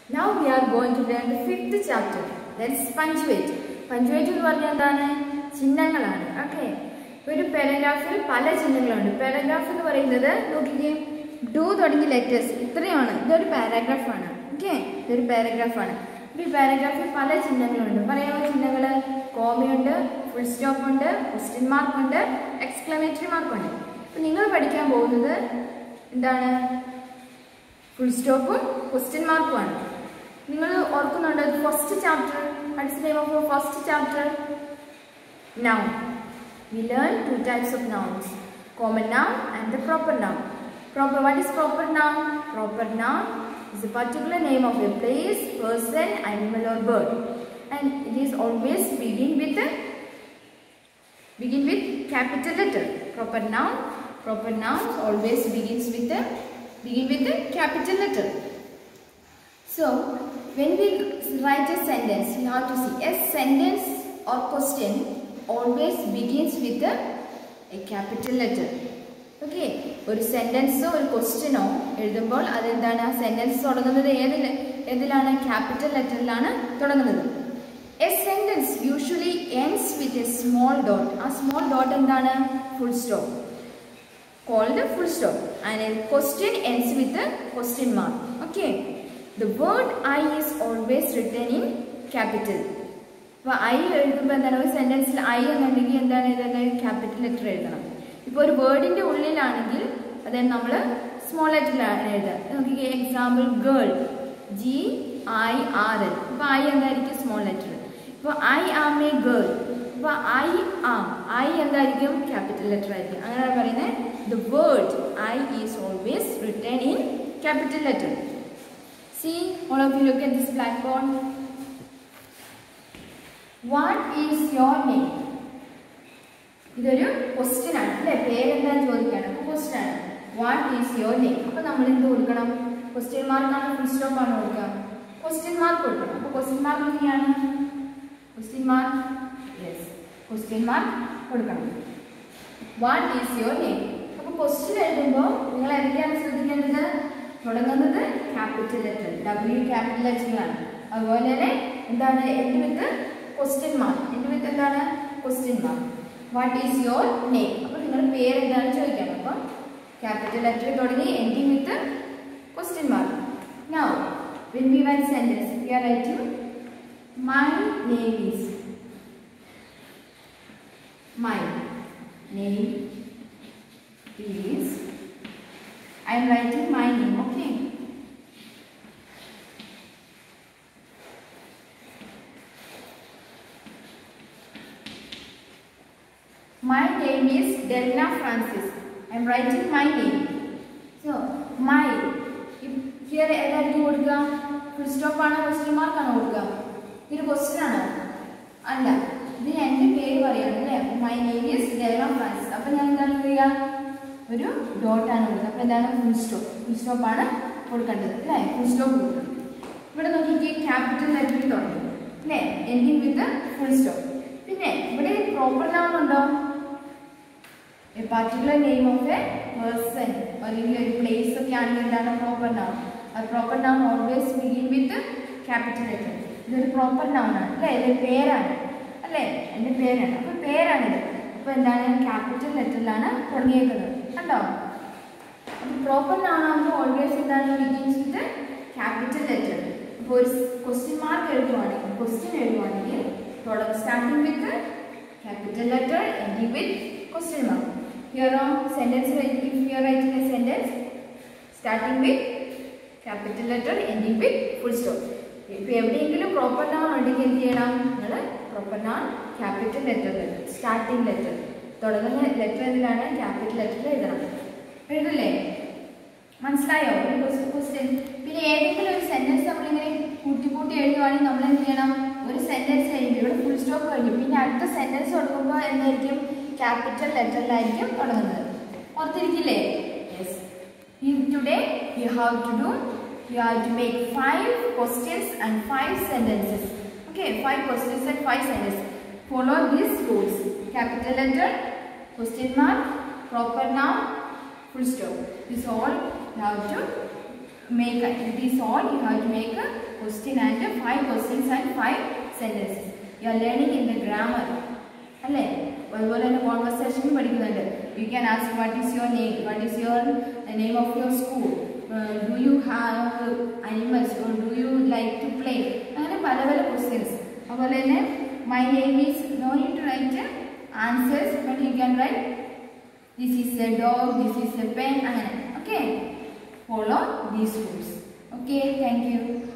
Now we are going to learn the fifth chapter. That's punctuate. Punctuate എന്ന് പറഞ്ഞാൽ എന്താണ് ചിഹ്നങ്ങളാണ് okay ഒരു പാരഗ്രാഫിൽ പല ചിഹ്നങ്ങളുണ്ട് പാരഗ്രാഫ് എന്ന് പറയുന്നത് നോക്കിക്കേ ഡു തുടങ്ങിയ ലെറ്റേഴ്സ് ഇത്രയാണ് ഇതൊരു പാരാഗ്രാഫാണ് ഓക്കെ ഇതൊരു പാരഗ്രാഫാണ് അപ്പോൾ ഈ പാരഗ്രാഫിൽ പല ചിഹ്നങ്ങളുണ്ട് പറയാമോ ചിഹ്നങ്ങൾ കോമയുണ്ട് ഫുൾ സ്റ്റോപ്പ് ഉണ്ട് ക്വസ്റ്റ്യൻ മാർക്ക് ഉണ്ട് എക്സ്ക്ലമേറ്ററി മാർക്ക് ഉണ്ട് അപ്പോൾ നിങ്ങൾ പഠിക്കാൻ പോകുന്നത് എന്താണ് ഫുൾ സ്റ്റോപ്പും ക്വസ്റ്റ്യൻ മാർക്കുമാണ് നിങ്ങൾ ഓർക്കുന്നുണ്ടോ ഫസ്റ്റ് ചാപ്റ്റർ അടുത്ത name of first chapter noun we learn two types of nouns common noun and the proper noun proper what is proper noun proper noun is a particular name of a place, person, animal or bird. And it is always begin with a begin with capital letter. Proper noun, proper noun always begins with a begin with a capital letter. So when we write a sentence, you have to see a sentence or question always begins with a, a capital letter. Okay ഒരു സെന്റൻസോ ഒരു ക്വസ്റ്റ്യനോ എഴുതുമ്പോൾ അതെന്താണ് ആ sentence തുടങ്ങുന്നത് ഏതിൽ ഏതിലാണ് capital ലെറ്ററിലാണ് തുടങ്ങുന്നത് a sentence usually ends with a small dot ആ സ്മോൾ ഡോട്ട് എന്താണ് full stop called full stop and a question ends with question mark okay the word I is always written in capital അപ്പോൾ I എഴുതുമ്പോൾ എന്താണ് ഒരു സെന്റൻസിൽ I എന്നുണ്ടെങ്കിൽ എന്താണ് എഴുതേണ്ടത് capital letter എഴുതണം ഇപ്പോൾ ഒരു വേർഡിന്റെ ഉള്ളിലാണെങ്കിൽ അതായത് നമ്മൾ സ്മോൾ ലെറ്ററിലാണ് എഴുതുക നോക്കിക്കേ example girl G I R L ഇപ്പോൾ ഐ എന്തായിരിക്കും സ്മോൾ ലെറ്റർ ഇപ്പോൾ ഐ ആം എ ഗേൾ ഇപ്പോൾ ഐ ആം ഐ എന്തായിരിക്കും ക്യാപിറ്റൽ ലെറ്റർ ആയിരിക്കും അങ്ങനെയാണ് പറയുന്നത് the word I is always written in capital letter see all of you look at this blackboard what is your name ഇതൊരു question ആണ് അല്ലെ പേരെന്താന്ന് ചോദിക്കാണ് അപ്പൊ ക്വസ്റ്റ്യൻ ആണ് വാട്ട് ഈസ് യുവർ നെയിം അപ്പൊ നമ്മൾ എന്ത് കൊടുക്കണം ക്വസ്റ്റ്യൻ മാർക്കാണ് ഫുൾ സ്റ്റോപ്പ് ആണ് കൊടുക്കുക ക്വസ്റ്റ്യൻ മാർക്ക് കൊടുക്കണം അപ്പൊ ക്വസ്റ്റ്യൻ മാർക്ക് എങ്ങനെയാണ് question mark yes question mark കൊടുക്കണം വാട്ട് ഈസ് യുവർ നെയിം അപ്പൊ ക്വസ്റ്റ്യൻ എഴുതുമ്പോൾ നിങ്ങൾ എന്തൊക്കെയാണ് ശ്രദ്ധിക്കേണ്ടത് തുടങ്ങുന്നത് ക്യാപിറ്റൽ ലെറ്റർ ഡബ്ല്യു ക്യാപിറ്റൽ ലെറ്ററിലാണ് അതുപോലെ തന്നെ എന്താണ് end with question mark end with എന്താണ് question mark what is your name അപ്പോൾ നിങ്ങൾ പേര് എന്താണ് ചോദിക്കണം അപ്പം ക്യാപിറ്റൽ ലെറ്റർ തുടങ്ങി ending with question mark now when we one sentence we are writing my name is my name is I am writing my name okay My name is Delna Francis. I am writing my name. So, my. Here ഏതായിരിക്കും കൊടുക്കുക full stop ആണോ question mark ആണോ കൊടുക്കുക ഇതൊരു question ആണോ അല്ല ഇതിന് എൻ്റെ പേര് പറയാണ് അല്ലേ my name is Delna Francis അപ്പം ഞാൻ എന്താണ് ചെയ്യുക ഒരു ഡോട്ടാണ് കൊടുക്കുക അപ്പം എന്താണ് ഫുൾ സ്റ്റോപ്പ് ഫുൾ സ്റ്റോപ്പ് ആണ് കൊടുക്കേണ്ടത് അല്ലേ ഫുൾ സ്റ്റോപ്പ് കൊടുക്കണം ഇവിടെ നോക്കിക്കേ ക്യാപിറ്റൽ ലെറ്ററിൽ തുടങ്ങി അല്ലേ എൻഡിങ് വിത്ത് ഫുൾ സ്റ്റോപ്പ് പിന്നെ ഇവിടെ പ്രോപ്പർ നൗൺ ഉണ്ടോ a particular name of a person അല്ലെങ്കിൽ ഒരു പ്ലേസ് ഒക്കെ ആണെങ്കിൽ എന്താണ് പ്രോപ്പർ നൗൺ അത് proper noun always begin with capital letter ഇതൊരു പ്രോപ്പർ നൗൺ ആണ് അല്ലേ ഇതൊരു പേരാണ് അല്ലേ എൻ്റെ പേരാണ് അപ്പോൾ പേരാണിത് അപ്പോൾ എന്താണ് ക്യാപിറ്റൽ ലെറ്ററിലാണ് തുടങ്ങിയേക്കുന്നത് കണ്ടോ അപ്പോൾ പ്രോപ്പർ നൗൺ ആകുമ്പോൾ ഓൾവേസ് എന്താണ് ബിഗിൻസ് വിത്ത് ക്യാപിറ്റൽ ലെറ്റർ അപ്പോൾ ഒരു ക്വസ്റ്റ്യൻ മാർക്ക് എഴുതുവാണെങ്കിൽ ക്വസ്റ്റ്യൻ എഴുതുവാണെങ്കിൽ തുടങ്ങും starting with capital letter ending with question mark. Here on sentence, if you are writing a sentence starting with capital letter ending with full stop. ഇപ്പോൾ എവിടെയെങ്കിലും proper noun ഉണ്ടെങ്കിൽ എന്ത് ചെയ്യണം നിങ്ങൾ proper noun capital letter starting letter തുടങ്ങുന്ന letter എന്തിലാണ് capital ലെറ്ററിൽ എഴുതണം എഴുതില്ലേ മനസ്സിലായോ ഒരു ക്വസ്റ്റ്യൻ പിന്നെ ഏതെങ്കിലും ഒരു സെന്റൻസ് നമ്മളിങ്ങനെ കൂട്ടി കൂട്ടി എഴുതുവാണെങ്കിൽ നമ്മൾ എന്ത് ചെയ്യണം ഒരു സെന്റൻസ് കഴിഞ്ഞു ഇവിടെ ഫുൾ സ്റ്റോപ്പ് കഴിഞ്ഞു പിന്നെ അടുത്ത സെന്റൻസ് തുടങ്ങുമ്പോൾ എന്തായിരിക്കും ക്യാപിറ്റൽ ലെറ്ററിലായിരിക്കും തുടങ്ങുന്നത് ഓർത്തിരിക്കില്ലേ yes today you have to do you have to make five questions and five sentences okay five questions and five sentence follow these rules capital letter question mark proper noun full stop. This all you have to make. a- This all you have to make a question and five questions and five sentences you are learning in the grammar അല്ലേ അതുപോലെ തന്നെ കോൺവെർസേഷനും പഠിക്കുന്നുണ്ട് you can ask what is your name what is your name of your school do you have animals or do you like to play അങ്ങനെ പല പല questions അതുപോലെ തന്നെ my name is no need to write answers but you can write this is a dog this is A pen അങ്ങനെ okay follow these rules okay thank U